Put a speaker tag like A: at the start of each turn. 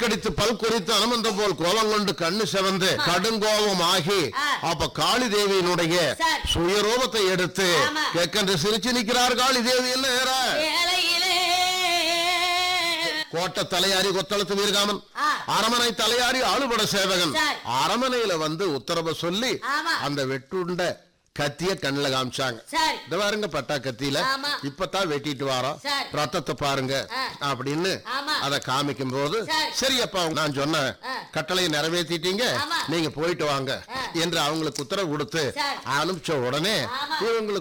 A: கடித்து பல் குறித்து அனுமந்த போல் கோலம் கொண்டு கண்ணு செவந்து கடுங்கோபம் ஆகி
B: ஆ.
A: அப்ப காளி தேவியினுடைய
B: சரி.
A: சுயரூபத்தை எடுத்து
B: ஆமா.
A: கேட்கன்று சிரிச்சு நிற்கிறார் காளி தேவி என்ன
B: வேலையிலே
A: கோட்டை தலையாரி கொத்தளத்து வீரகாமன்
B: ஆ.
A: அரமனை தலையாரி ஆளுபட சேவகன்
B: சரி.
A: அரமனையில வந்து உத்தரவை சொல்லி
B: ஆமா.
A: அந்த வெட்டுண்ட கத்திய கண்ணுல காமிச்சாங்க
B: சரி
A: இந்த பாருங்க பட்டா கத்தியில
B: ஆமா.
A: இப்பதான் வெட்டிட்டு வாரோம்
B: சரி.
A: ரத்தத்தை பாருங்க
B: ஆ.
A: அப்படின்னு
B: ஆமா.
A: அத காமிக்கும் போது
B: சரி.
A: சரி அப்பா நான் சொன்ன
B: ஆ.
A: கட்டளையை நிறைவேற்றிட்டீங்க
B: ஆமா.
A: நீங்க போயிட்டு வாங்க
B: ஆ.
A: என்று அவங்களுக்கு உத்தரவு கொடுத்து
B: சரி.
A: அனுப்பிச்ச உடனே
B: ஆமா.
A: இவங்களுக்கு